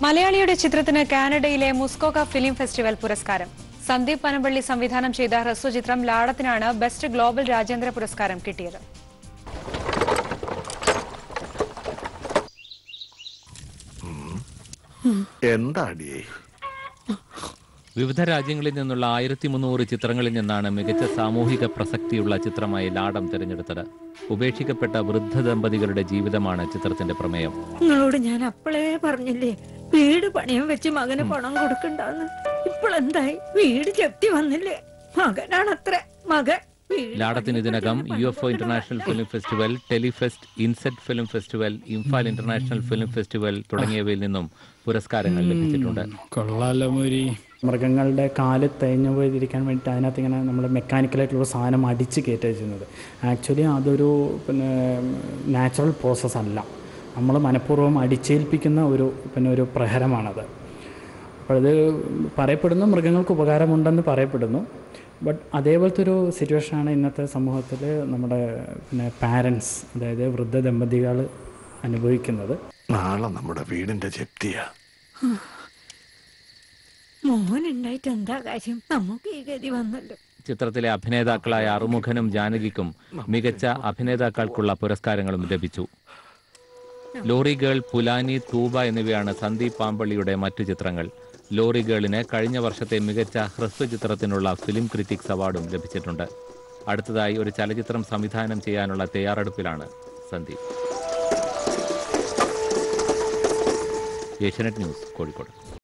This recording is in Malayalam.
മലയാളിയുടെ ചിത്രത്തിന് കാനഡയിലെ മുസ്കോക ഫിലിം ഫെസ്റ്റിവൽ പുരസ്കാരം സന്ദീപ് പനമ്പള്ളി സംവിധാനം ചെയ്ത ഹ്രസ്വചിത്രം ലാടത്തിനാണ് ബെസ്റ്റ് ഗ്ലോബൽ രാജ്യാന്തര പുരസ്കാരം കിട്ടിയത് എന്താടിയേ വിവിധ രാജ്യങ്ങളിൽ നിന്നുള്ള ആയിരത്തി മുന്നൂറ് ചിത്രങ്ങളിൽ നിന്നാണ് മികച്ച സാമൂഹിക പ്രസക്തിയുള്ള ചിത്രമായി ലാടം തിരഞ്ഞെടുത്തത് ഉപേക്ഷിക്കപ്പെട്ട വൃദ്ധ ദമ്പതികളുടെ ജീവിതമാണ് ചിത്രത്തിന്റെ പ്രമേയം നിങ്ങളോട് ഞാൻ അപ്പളേ പറഞ്ഞില്ലേ വീട് പണിയാൻ വെച്ച് മകന് പണം കൊടുക്കണ്ടെന്ന് ഇപ്പോഴെന്തായി വീട് ജപ്തി വന്നില്ലേ മകനാണത്ര മകൻ വീട് ലാടത്തിന് ഇതിനകം U F O international film festival ടെലിഫെസ്റ്റ് ഇൻസെറ്റ് film festival Imphal international film festival തുടങ്ങിയവയിൽ നിന്നും പുരസ്കാരങ്ങൾ ലഭിച്ചിട്ടുണ്ട് കൊള്ളാലോ മോരി മൃഗങ്ങളുടെ കാല് തേഞ്ഞു പോയിരിക്കാൻ വേണ്ടിയിട്ട് അതിനകത്ത് ഇങ്ങനെ നമ്മൾ മെക്കാനിക്കലായിട്ടുള്ള സാധനം അടിച്ച് കയറ്റുക ചെയ്യുന്നത് ആക്ച്വലി അതൊരു പിന്നെ നാച്ചുറൽ പ്രോസസ്സ് അല്ല നമ്മൾ മനഃപൂർവ്വം അടിച്ചേൽപ്പിക്കുന്ന ഒരു പിന്നെ ഒരു പ്രഹരമാണത് അപ്പോൾ ഇത് പറയപ്പെടുന്നു മൃഗങ്ങൾക്ക് ഉപകാരമുണ്ടെന്ന് പറയപ്പെടുന്നു ബട്ട് അതേപോലത്തെ ഒരു സിറ്റുവേഷനാണ് ഇന്നത്തെ സമൂഹത്തിൽ നമ്മുടെ പിന്നെ പാരൻസ് അതായത് വൃദ്ധ ദമ്പതികൾ അനുഭവിക്കുന്നത് നാളെ നമ്മുടെ വീടിന്റെ ജപ്തിയാ മോനുണ്ടായിട്ട് എന്താ കാര്യം നമുക്ക് ഈ ഗതി വന്നല്ലോ ചിത്രത്തിലെ അഭിനേതാക്കളായ അറുമുഖനും ജാനകിക്കും മികച്ച അഭിനേതാക്കൾക്കുള്ള പുരസ്കാരങ്ങളും ലഭിച്ചു ലോറി ഗേൾ പുലാനി തൂബ എന്നിവയാണ് സന്ദീപ് പാമ്പള്ളിയുടെ മറ്റു ചിത്രങ്ങൾ ലോറി ഗേളിന് കഴിഞ്ഞ വർഷത്തെ മികച്ച ഹ്രസ്വചിത്രത്തിനുള്ള ഫിലിം ക്രിറ്റിക്സ് അവാർഡും ലഭിച്ചിട്ടുണ്ട് അടുത്തതായി ഒരു ചലച്ചിത്രം സംവിധാനം ചെയ്യാനുള്ള തയ്യാറെടുപ്പിലാണ് സന്ദീപ് ഏഷ്യനെറ്റ് ന്യൂസ് കോഴിക്കോട്